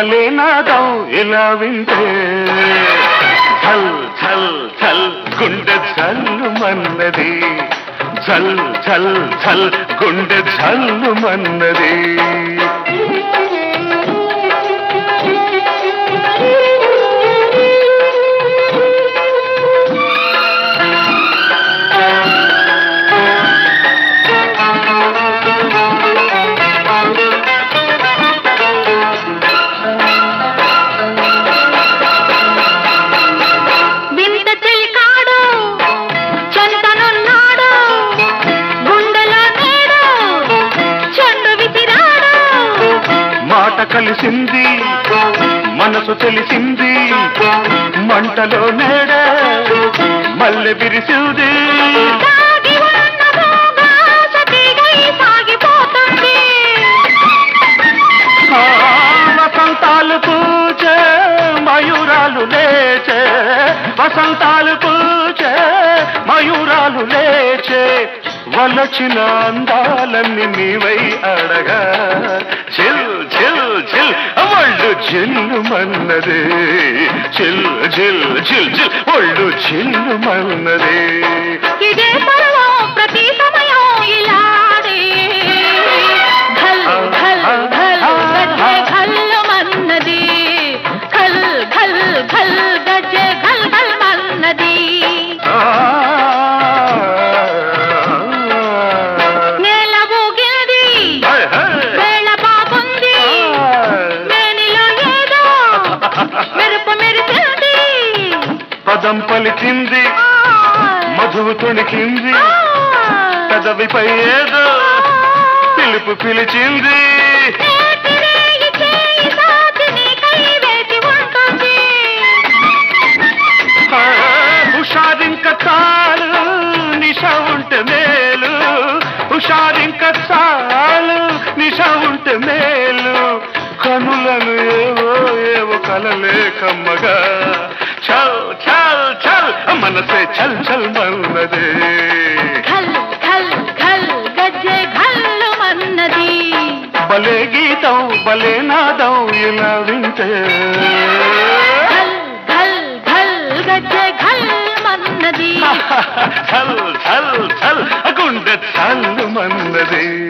భలే నాదం ఇలా వింటే ఛల్ ఛల్ ఛల్ గుండె చల్లు మన్నది ఛల్ ఛల్ ఛల్ గుండె చల్లు మన్నది వింత చెలికాడు చెంతనున్నాడు గుండెలో నేడు చెండు విసిరాడు మాట కలిసింది మనసు తెలిసింది మంటలో నేడే మల్లె విరిసింది దాగి ఉన్న భోగాస తీగై సాగిపోతుంది ఆ, వసంతాలు పూచే మయూరాలు లేచే వసంతాలు పూచే మయూరాలు లేచే వలచిన అందాలన్నీ నీవై అడగా చిల్ చిల్ చిల్ ఒళ్ళు చిల్లు మన్నదే చిల్ చిల్ చిల్ చిల్ ఒళ్ళు చిల్లు మన్నదే ఇదే పర్వం ప్రతి సమయం ఇలాడే ఘల్ ఘల్ ఘల్ గజ్జె ఘల్ మన్నది ఘల్ ఘల్ ఘల్ గజ్జె ఘల్ ఘల్ మన్నది నేల ఊగింది వేళ బాగుంది మేనిలో ఏదో మెరుపు మెరిసింది పదం పలికింది మధువు తొణికింది పెదవిపై ఏదో పిలుపు పిలిచింది నేతిరేయి చేయి సాచి నీకై వేచి ఉంటుంది ఆ, హుషారింక చాలు నిష ఉంటే మేలు హుషారింక చాలు నిష ఉంటే మేలు కనులను ఏవో ఏవో కలలే కమ్మగా చల్ చల్ చల్ మనసే చల్ చల్ మన్నదే ఘల్ ఘల్ ఘల్ గజ్జె ఘల్లు మన్నది భలే గీతం భలే నాదం ఇలా వింటే ఘల్ ఘల్ ఘల్ గజ్జె ఘల్ మన్నది చల్ చల్ చల్ గుండె చల్లు మన్నది